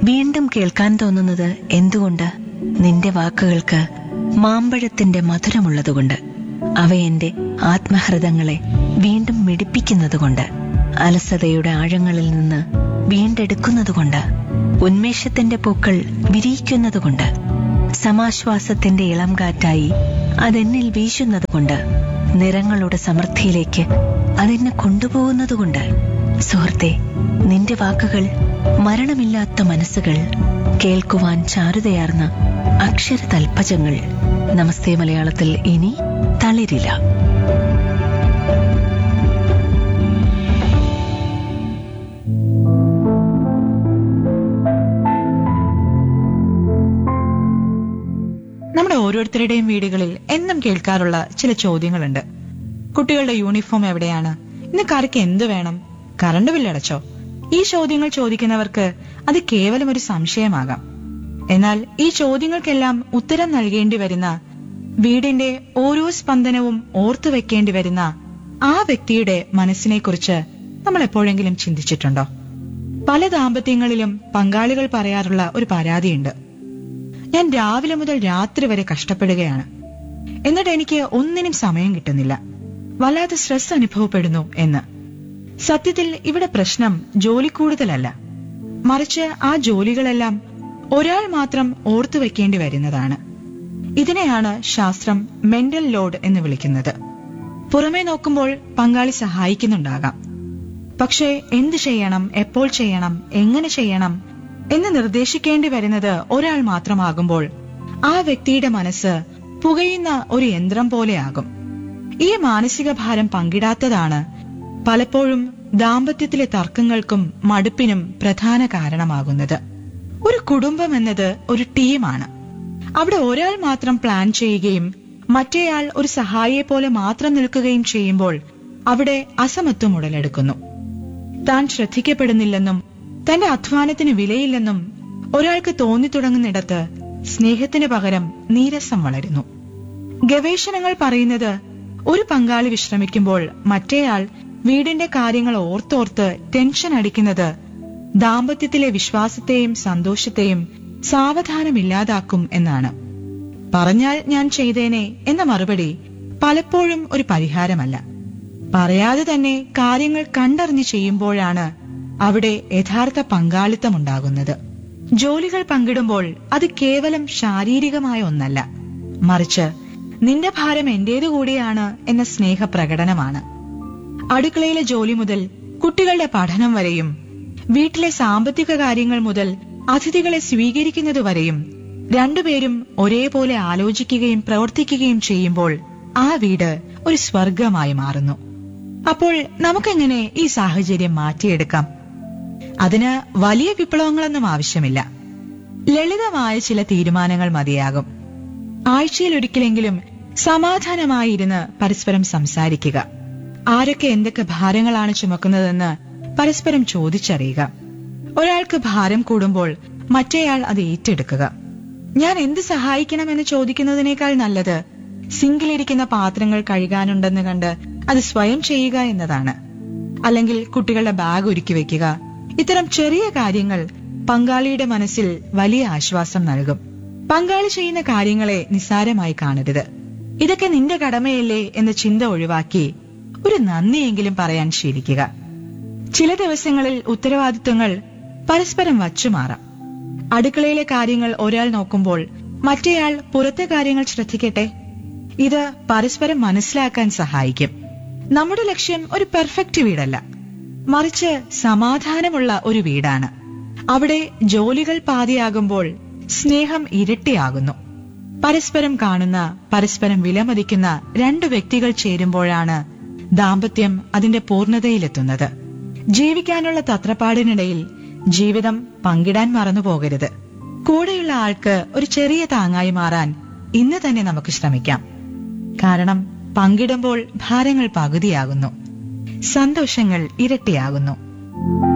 വീണ്ടും കേൾക്കാൻ തോന്നുന്നത് എന്തുകൊണ്ട് നിന്റെ വാക്കുകൾക്ക് മാമ്പഴത്തിന്റെ മധുരമുള്ളതുകൊണ്ട് അവ എന്റെ ആത്മഹൃദങ്ങളെ വീണ്ടും മിടിപ്പിക്കുന്നതുകൊണ്ട് അലസതയുടെ ആഴങ്ങളിൽ നിന്ന് വീണ്ടെടുക്കുന്നതുകൊണ്ട് ഉന്മേഷത്തിന്റെ പൂക്കൾ വിരിയിക്കുന്നതുകൊണ്ട് സമാശ്വാസത്തിന്റെ ഇളം കാറ്റായി അതെന്നിൽ വീശുന്നതുകൊണ്ട് നിറങ്ങളുടെ സമൃദ്ധിയിലേക്ക് അതെന്നെ കൊണ്ടുപോകുന്നതുകൊണ്ട് സുഹൃത്തെ നിന്റെ വാക്കുകൾ മരണമില്ലാത്ത മനസ്സുകൾ കേൾക്കുവാൻ ചാരുതയാർന്ന അക്ഷര തൽപ്പജങ്ങൾ നമസ്തേ മലയാളത്തിൽ ഇനി തളിരില്ല നമ്മുടെ ഓരോരുത്തരുടെയും വീടുകളിൽ എന്നും കേൾക്കാറുള്ള ചില ചോദ്യങ്ങളുണ്ട് കുട്ടികളുടെ യൂണിഫോം എവിടെയാണ് ഇന്ന് കറിക്ക് എന്ത് വേണം കറണ്ട് ബില്ലടച്ചോ ഈ ചോദ്യങ്ങൾ ചോദിക്കുന്നവർക്ക് അത് കേവലം ഒരു സംശയമാകാം എന്നാൽ ഈ ചോദ്യങ്ങൾക്കെല്ലാം ഉത്തരം നൽകേണ്ടി വരുന്ന വീടിന്റെ ഓരോ സ്പന്ദനവും ഓർത്തു വെക്കേണ്ടി വരുന്ന ആ വ്യക്തിയുടെ മനസ്സിനെക്കുറിച്ച് നമ്മൾ എപ്പോഴെങ്കിലും ചിന്തിച്ചിട്ടുണ്ടോ പല ദാമ്പത്യങ്ങളിലും പങ്കാളികൾ പറയാറുള്ള ഒരു പരാതിയുണ്ട് ഞാൻ രാവിലെ മുതൽ രാത്രി വരെ കഷ്ടപ്പെടുകയാണ് എന്നിട്ട് എനിക്ക് ഒന്നിനും സമയം കിട്ടുന്നില്ല വല്ലാതെ സ്ട്രെസ് അനുഭവപ്പെടുന്നു എന്ന് സത്യത്തിൽ ഇവിടെ പ്രശ്നം ജോലി കൂടുതലല്ല മറിച്ച് ആ ജോലികളെല്ലാം ഒരാൾ മാത്രം ഓർത്തു വെക്കേണ്ടി വരുന്നതാണ് ഇതിനെയാണ് ശാസ്ത്രം മെന്റൽ ലോഡ് എന്ന് വിളിക്കുന്നത് പുറമേ നോക്കുമ്പോൾ പങ്കാളി സഹായിക്കുന്നുണ്ടാകാം പക്ഷേ എന്ത് ചെയ്യണം എപ്പോൾ ചെയ്യണം എങ്ങനെ ചെയ്യണം എന്ന് നിർദ്ദേശിക്കേണ്ടി വരുന്നത് ഒരാൾ മാത്രമാകുമ്പോൾ ആ വ്യക്തിയുടെ മനസ്സ് പുകയുന്ന ഒരു യന്ത്രം പോലെയാകും ഈ മാനസിക ഭാരം പങ്കിടാത്തതാണ് പലപ്പോഴും ദാമ്പത്യത്തിലെ തർക്കങ്ങൾക്കും മടുപ്പിനും പ്രധാന കാരണമാകുന്നത് ഒരു കുടുംബം എന്നത് ഒരു ടീമാണ് അവിടെ ഒരാൾ മാത്രം പ്ലാൻ ചെയ്യുകയും മറ്റേയാൾ ഒരു സഹായിയെ പോലെ മാത്രം നിൽക്കുകയും ചെയ്യുമ്പോൾ അവിടെ അസമത്വം ഉടലെടുക്കുന്നു താൻ ശ്രദ്ധിക്കപ്പെടുന്നില്ലെന്നും തന്റെ അധ്വാനത്തിന് വിലയില്ലെന്നും ഒരാൾക്ക് തോന്നിത്തുടങ്ങുന്നിടത്ത് സ്നേഹത്തിന് പകരം നീരസം വളരുന്നു ഗവേഷണങ്ങൾ പറയുന്നത് ഒരു പങ്കാളി വിശ്രമിക്കുമ്പോൾ മറ്റേയാൾ വീടിന്റെ കാര്യങ്ങൾ ഓർത്തോർത്ത് ടെൻഷൻ അടിക്കുന്നത് ദാമ്പത്യത്തിലെ വിശ്വാസത്തെയും സന്തോഷത്തെയും സാവധാനമില്ലാതാക്കും എന്നാണ് പറഞ്ഞാൽ ഞാൻ ചെയ്തേനെ എന്ന മറുപടി പലപ്പോഴും ഒരു പരിഹാരമല്ല പറയാതെ തന്നെ കാര്യങ്ങൾ കണ്ടറിഞ്ഞ് ചെയ്യുമ്പോഴാണ് അവിടെ യഥാർത്ഥ പങ്കാളിത്തമുണ്ടാകുന്നത് ജോലികൾ പങ്കിടുമ്പോൾ അത് കേവലം ശാരീരികമായ ഒന്നല്ല മറിച്ച് നിന്റെ ഭാരം എന്റേതു കൂടിയാണ് എന്ന സ്നേഹ പ്രകടനമാണ് അടുക്കളയിലെ ജോലി മുതൽ കുട്ടികളുടെ പഠനം വരെയും വീട്ടിലെ സാമ്പത്തിക കാര്യങ്ങൾ മുതൽ അതിഥികളെ സ്വീകരിക്കുന്നതുവരെയും രണ്ടുപേരും ഒരേപോലെ ആലോചിക്കുകയും പ്രവർത്തിക്കുകയും ചെയ്യുമ്പോൾ ആ വീട് ഒരു സ്വർഗമായി മാറുന്നു അപ്പോൾ നമുക്കെങ്ങനെ ഈ സാഹചര്യം മാറ്റിയെടുക്കാം അതിന് വലിയ വിപ്ലവങ്ങളൊന്നും ആവശ്യമില്ല ലളിതമായ ചില തീരുമാനങ്ങൾ മതിയാകും ആഴ്ചയിൽ ഒരിക്കലെങ്കിലും സമാധാനമായി ഇരുന്ന് പരസ്പരം സംസാരിക്കുക ആരൊക്കെ എന്തൊക്കെ ഭാരങ്ങളാണ് ചുമക്കുന്നതെന്ന് പരസ്പരം ചോദിച്ചറിയുക ഒരാൾക്ക് ഭാരം കൂടുമ്പോൾ മറ്റേയാൾ അത് ഏറ്റെടുക്കുക ഞാൻ എന്ത് സഹായിക്കണമെന്ന് ചോദിക്കുന്നതിനേക്കാൾ നല്ലത് സിങ്കിലിരിക്കുന്ന പാത്രങ്ങൾ കഴുകാനുണ്ടെന്ന് കണ്ട് അത് സ്വയം ചെയ്യുക എന്നതാണ് അല്ലെങ്കിൽ കുട്ടികളുടെ ബാഗ് ഒരുക്കി വെക്കുക ഇത്തരം ചെറിയ കാര്യങ്ങൾ പങ്കാളിയുടെ മനസ്സിൽ വലിയ ആശ്വാസം നൽകും പങ്കാളി ചെയ്യുന്ന കാര്യങ്ങളെ നിസ്സാരമായി കാണരുത് ഇതൊക്കെ നിന്റെ കടമയല്ലേ എന്ന ചിന്ത ഒഴിവാക്കി ഒരു നന്ദിയെങ്കിലും പറയാൻ ശീലിക്കുക ചില ദിവസങ്ങളിൽ ഉത്തരവാദിത്വങ്ങൾ പരസ്പരം വച്ചുമാറാം അടുക്കളയിലെ കാര്യങ്ങൾ ഒരാൾ നോക്കുമ്പോൾ മറ്റേയാൾ പുറത്തെ കാര്യങ്ങൾ ശ്രദ്ധിക്കട്ടെ ഇത് പരസ്പരം മനസ്സിലാക്കാൻ സഹായിക്കും നമ്മുടെ ലക്ഷ്യം ഒരു പെർഫെക്റ്റ് വീടല്ല മറിച്ച് സമാധാനമുള്ള ഒരു വീടാണ് അവിടെ ജോലികൾ പാതിയാകുമ്പോൾ സ്നേഹം ഇരട്ടിയാകുന്നു പരസ്പരം കാണുന്ന പരസ്പരം വിലമതിക്കുന്ന രണ്ടു വ്യക്തികൾ ചേരുമ്പോഴാണ് ദാമ്പത്യം അതിന്റെ പൂർണ്ണതയിലെത്തുന്നത് ജീവിക്കാനുള്ള തത്രപ്പാടിനിടയിൽ ജീവിതം പങ്കിടാൻ മറന്നു പോകരുത് കൂടെയുള്ള ആൾക്ക് ഒരു ചെറിയ താങ്ങായി മാറാൻ ഇന്ന് തന്നെ നമുക്ക് ശ്രമിക്കാം കാരണം പങ്കിടുമ്പോൾ ഭാരങ്ങൾ പകുതിയാകുന്നു സന്തോഷങ്ങൾ ഇരട്ടിയാകുന്നു